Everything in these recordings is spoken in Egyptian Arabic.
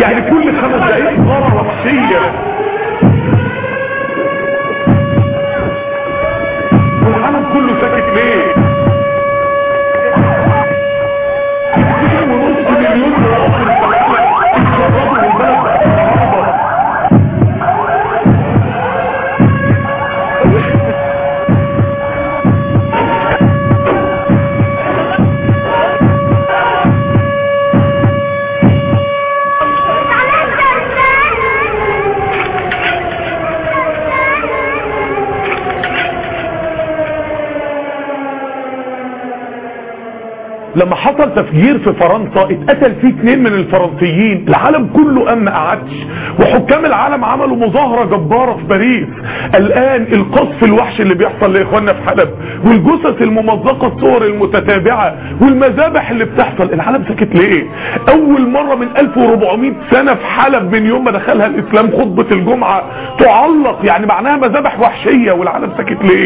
يعني كل خمس دقايق غارة وحشية والعالم كله ساكت ليه اتنين ونص مليون مواطن اتشربوا من البلد بقى لما حصل تفجير في فرنسا اتقتل فيه اتنين من الفرنسيين العالم كله قام ما قعدش وحكام العالم عملوا مظاهرة جبارة في باريس الان القصف الوحش اللي بيحصل لاخواننا في حلب والجثث الممزقة الصور المتتابعة والمذابح اللي بتحصل العالم سكت ليه اول مرة من 1400 سنة في حلب من يوم ما دخلها الاسلام خطبة الجمعة تعلق يعني معناها مذابح وحشية والعالم سكت ليه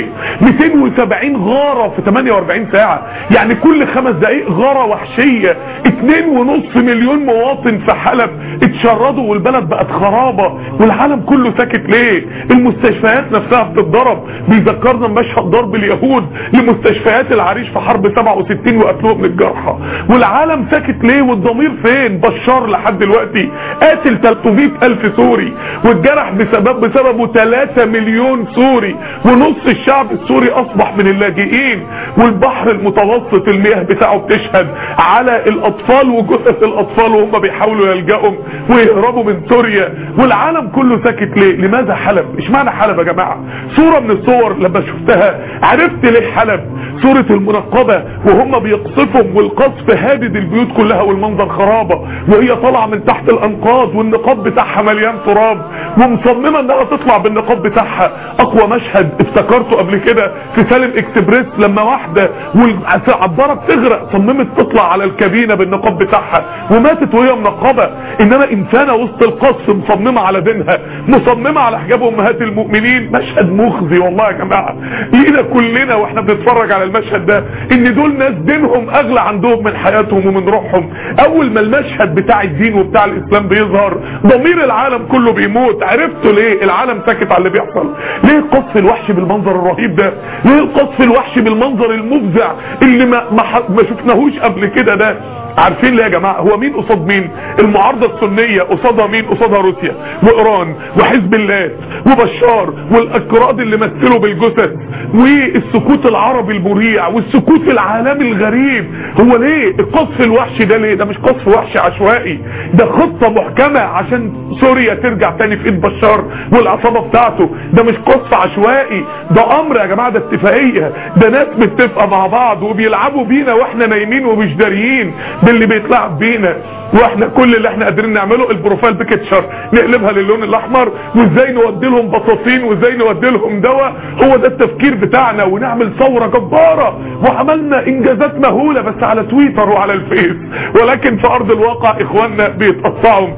270 غارة في 48 ساعة يعني كل خمس دقايق غارة وحشية اتنين ونص مليون مواطن في حلب اتشردوا والبلد بقت خرابة والعالم كله ساكت ليه المستشفيات نفسها بتتضرب بيذكرنا مشهد ضرب اليهود لمستشفيات العريش في حرب 67 وقتلهم للجرحى والعالم ساكت ليه والضمير فين بشار لحد دلوقتي قاتل 300 الف سوري والجرح بسبب بسببه 3 مليون سوري ونص الشعب السوري اصبح من اللاجئين والبحر المتوسط المياه بتاعه بتشهد على الاطفال وجثث الاطفال وهم بيحاولوا يلجأوا ويهربوا من سوريا والعالم كله ساكت ليه لماذا حلب اشمعنى حلب يا جماعة صورة من الصور لما شفتها عرفت ليه حلب صورة المنقبة وهم بيقصفهم والقصف هادد البيوت كلها والمنظر خرابة وهي طالعة من تحت الانقاض والنقاب بتاعها مليان تراب ومصممة انها تطلع بالنقاب بتاعها اقوى مشهد افتكرته قبل كده في سالم اكسبريس لما واحدة والعبارة بتغرق صممت تطلع على الكابينة بالنقاب بتاعها وماتت وهي منقبة انما انسانة وسط القصف مصممة على دينها مصممة على حجاب امهات المؤمنين مشهد مخزي والله يا جماعة لقينا كلنا واحنا بنتفرج على المشهد ده ان دول ناس دينهم اغلى عندهم من حياتهم ومن روحهم اول ما المشهد بتاع الدين وبتاع الاسلام بيظهر ضمير العالم كله بيموت عرفتوا ليه العالم ساكت على اللي بيحصل ليه القصف الوحش بالمنظر الرهيب ده ليه القصف الوحش بالمنظر المفزع اللي ما, ما, ما شفناهوش قبل كده ده عارفين ليه يا جماعة هو مين قصاد مين المعارضة السنية قصادها مين قصادها روسيا وايران وحزب الله وبشار والاكراد اللي مثلوا بالجثث والسكوت العربي المريع والسكوت العالمي الغريب هو ليه القصف الوحش ده ليه ده مش قصف وحش عشوائي ده خطة محكمة عشان سوريا ترجع تاني في ايد بشار والعصابة بتاعته ده مش قصف عشوائي ده امر يا جماعة ده اتفاقية ده ناس متفقة مع بعض وبيلعبوا بينا واحنا نايمين ومش داريين باللي بيتلعب بينا واحنا كل اللي احنا قادرين نعمله البروفايل بيكتشر نقلبها للون الاحمر وازاي نودي لهم بطاطين وازاي نودي لهم دواء هو ده التفكير بتاعنا ونعمل ثورة جبارة وعملنا انجازات مهولة بس على تويتر وعلى الفيس ولكن في ارض الواقع اخواننا بيتقطعوا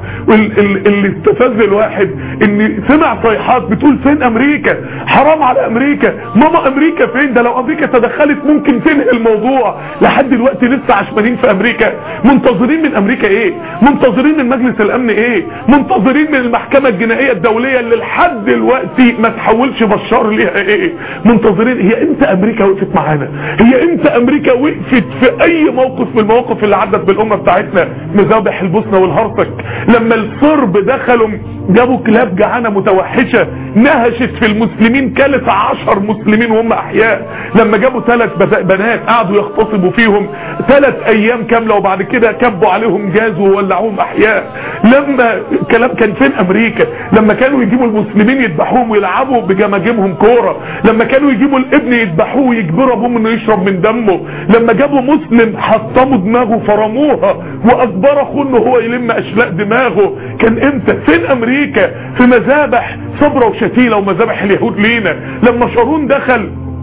اللي استفز الواحد ان سمع صيحات بتقول فين امريكا حرام على امريكا ماما امريكا فين ده لو امريكا تدخلت ممكن تنهي الموضوع لحد دلوقتي لسه عشمانين في امريكا منتظرين من امريكا ايه منتظرين من مجلس الامن ايه منتظرين من المحكمة الجنائية الدولية اللي لحد دلوقتي ما تحولش بشار ليها ايه منتظرين هي امتى امريكا وقفت معانا هي امتى امريكا وقفت في اي موقف من المواقف اللي عدت بالامة بتاعتنا مذابح البوسنة والهرسك لما الصرب دخلوا جابوا كلاب جعانة متوحشة نهشت في المسلمين كلت عشر مسلمين وهم احياء لما جابوا ثلاث بنات قعدوا يغتصبوا فيهم ثلاث ايام كاملة وبعد كده كبوا عليهم جاز وولعوهم احياء لما الكلام كان فين امريكا لما كانوا يجيبوا المسلمين يذبحوهم ويلعبوا بجماجمهم كورة لما كانوا يجيبوا الابن يذبحوه ويجبروا ابوهم انه يشرب من دمه لما جابوا مسلم حطموا دماغه فرموها واجبر اخوه انه هو يلم اشلاء دماغه كان امتى فين امريكا في مذابح صبرة وشتيلة ومذابح اليهود لينا لما شارون دخل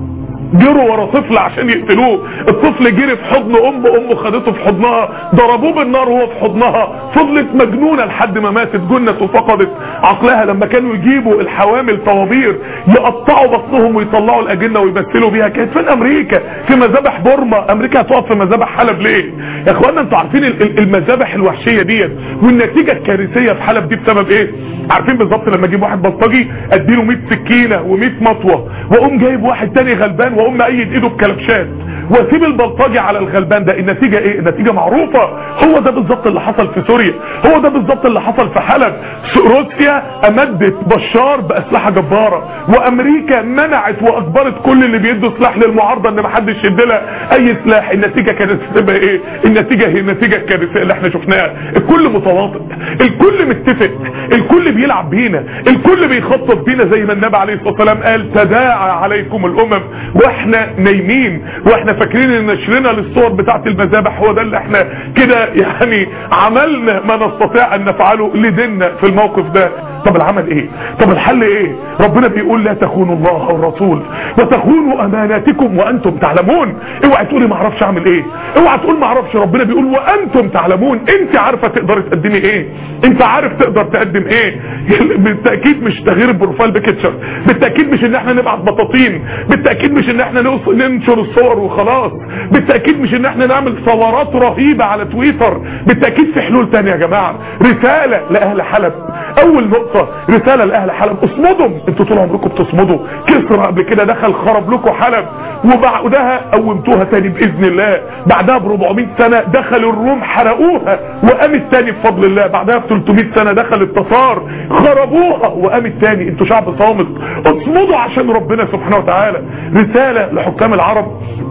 جروا ورا طفل عشان يقتلوه الطفل جري في حضن امه امه خدته في حضنها ضربوه بالنار وهو في حضنها فضلت مجنونه لحد ما ماتت جنت وفقدت عقلها لما كانوا يجيبوا الحوامل طوابير يقطعوا بطنهم ويطلعوا الاجنه ويمثلوا بيها كانت فين امريكا في مذابح بورما امريكا هتقف في مذابح حلب ليه يا اخوانا انتوا عارفين المذابح الوحشيه ديت والنتيجه الكارثيه في حلب دي بسبب ايه عارفين بالظبط لما اجيب واحد بلطجي اديله 100 سكينه و100 مطوه واقوم جايب واحد تاني غلبان واقوم مقيد ايده بكلبشات واسيب البلطجي على الغلبان ده النتيجه ايه النتيجه معروفه هو ده بالظبط اللي حصل في سوريا هو ده بالظبط اللي حصل في حلب روسيا امدت بشار باسلحه جباره وامريكا منعت واجبرت كل اللي بيدوا سلاح للمعارضه ان محدش يدي لها اي سلاح النتيجه كانت تبقى ايه النتيجه هي النتيجه الكارثيه اللي احنا شفناها الكل متواطئ الكل متفق الكل بيلعب بينا الكل بيخطط بينا زي ما النبي عليه الصلاه والسلام قال تداعى عليكم الامم واحنا نايمين واحنا فاكرين ان نشرنا للصور بتاعت المذابح هو ده اللي احنا كده يعني عملنا ما نستطيع ان نفعله لديننا في الموقف ده طب العمل ايه طب الحل ايه ربنا بيقول لا تخونوا الله والرسول وتخونوا اماناتكم وانتم تعلمون اوعى تقولي ما اعرفش اعمل ايه اوعى تقول ما اعرفش ربنا بيقول وانتم تعلمون انت عارفه تقدري تقدمي ايه انت عارف تقدر تقدم ايه بالتاكيد مش تغيير البروفايل بيكتشر بالتاكيد مش ان احنا نبعت بطاطين بالتاكيد مش ان احنا ننشر الصور وخلاص بالتاكيد مش ان احنا نعمل ثورات رهيبه على تويتر بالتاكيد في حلول تانية يا جماعه رساله لاهل حلب اول نقطه رساله لاهل حلب اصمدوا انتوا طول عمركم بتصمدوا كسرى قبل كده دخل خرب لكم حلب وبعدها قومتوها تاني باذن الله بعدها ب 400 سنه دخل الروم حرقوها وقامت تاني بفضل الله بعدها ب 300 سنه دخل التتار خربوها وقامت تاني انتوا شعب صامت اصمدوا عشان ربنا سبحانه وتعالى رساله لحكام العرب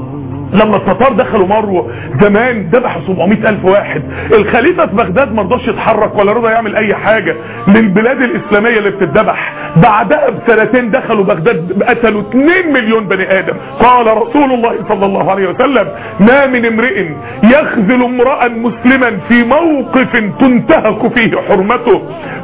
لما التتار دخلوا مروه زمان ذبحوا 700 الف واحد الخليفه في بغداد ما رضاش يتحرك ولا رضى يعمل اي حاجه للبلاد الاسلاميه اللي بتتذبح بعدها بسنتين دخلوا بغداد قتلوا 2 مليون بني ادم قال رسول الله صلى الله عليه وسلم ما من امرئ يخذل امرا مسلما في موقف تنتهك فيه حرمته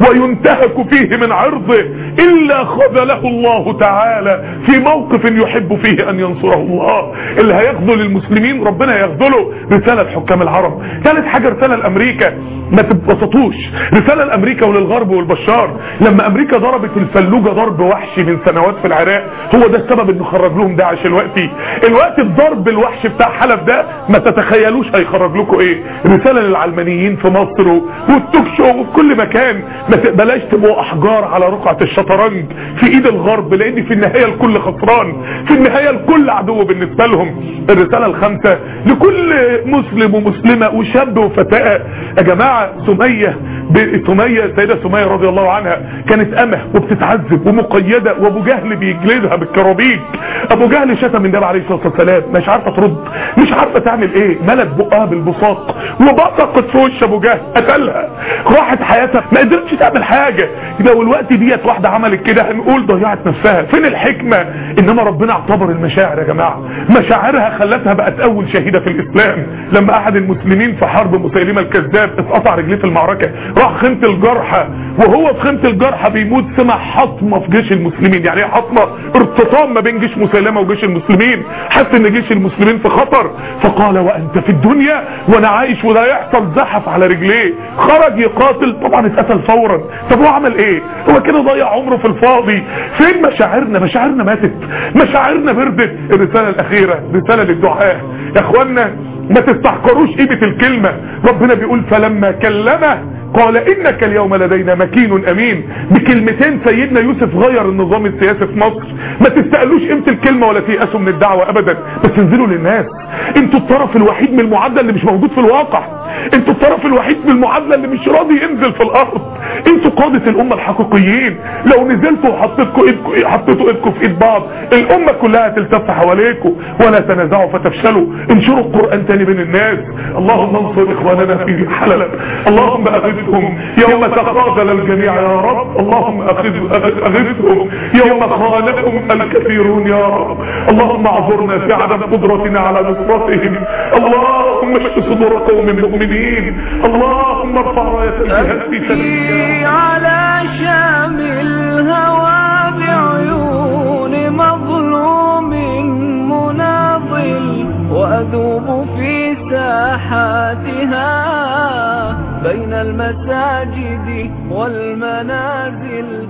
وينتهك فيه من عرضه الا خذله الله تعالى في موقف يحب فيه ان ينصره الله اللي هيخذل للمسلمين ربنا يخذله رسالة لحكام العرب ثالث حاجة رسالة لأمريكا ما تبسطوش رسالة لأمريكا وللغرب والبشار لما أمريكا ضربت الفلوجة ضرب وحشي من سنوات في العراق هو ده السبب انه خرج لهم داعش الوقتي الوقت الضرب الوحش بتاع حلب ده ما تتخيلوش هيخرج لكم ايه رسالة للعلمانيين في مصر والتوك شو وفي كل مكان ما تقبلاش تبقوا احجار على رقعة الشطرنج في ايد الغرب لان في النهاية الكل خسران في النهاية الكل عدو بالنسبة لهم الرسالة الخامسة لكل مسلم ومسلمة وشاب وفتاة يا جماعة سمية سمية السيدة سمية رضي الله عنها كانت أمه وبتتعذب ومقيدة وابو جهل بيجلدها بالكرابيج ابو جهل شتم النبي عليه الصلاة والسلام مش عارفة ترد مش عارفة تعمل ايه ملت بقها بالبصاق وبصقت في وش ابو جهل قتلها راحت حياتها ما قدرتش تعمل حاجة لو الوقت ديت واحدة عملت كده هنقول ضيعت نفسها فين الحكمة انما ربنا اعتبر المشاعر يا جماعة مشاعرها خلتها بقت اول شهيدة في الاسلام لما احد المسلمين في حرب مسيلمة الكذاب اتقطع رجليه في المعركة راح خيمة الجرحى وهو في خيمة الجرحى بيموت سمع حطمة في جيش المسلمين يعني ايه حطمة ارتطام ما بين جيش مسيلمة وجيش المسلمين حس ان جيش المسلمين في خطر فقال وانت في الدنيا وانا عايش وده يحصل زحف على رجليه خرج يقاتل طبعا اتقتل فورا طب هو عمل ايه هو كده ضيع عمره في الفاضي فين مشاعرنا مشاعرنا ماتت مشاعرنا بردت الرسالة الاخيرة رسالة للدعاء يا اخوانا ما تستحقروش قيمة الكلمة ربنا بيقول فلما كلمه قال انك اليوم لدينا مكين امين بكلمتين سيدنا يوسف غير النظام السياسي في مصر ما تستقلوش قيمه الكلمه ولا تيأسوا من الدعوه ابدا بس انزلوا للناس انتوا الطرف الوحيد من المعادله اللي مش موجود في الواقع انتوا الطرف الوحيد من المعادله اللي مش راضي ينزل في الارض انتوا قاده الامه الحقيقيين لو نزلتوا وحطيتكم ايدكم حطيتوا ايدكم في ايد بعض الامه كلها هتلتف حواليكم ولا تنازعوا فتفشلوا انشروا القران تاني بين الناس اللهم انصر اخواننا في حلب اللهم اغثهم يوم تخاذل الجميع يا رب اللهم اغثهم يوم خانهم الكثيرون يا رب اللهم اعذرنا في عدم قدرتنا على نصرتهم اللهم اشف صدور قوم مؤمنين اللهم ارفع رايه الجهاد في سبيلك على شام الهوى بعيون مظلوم المساجد والمنازل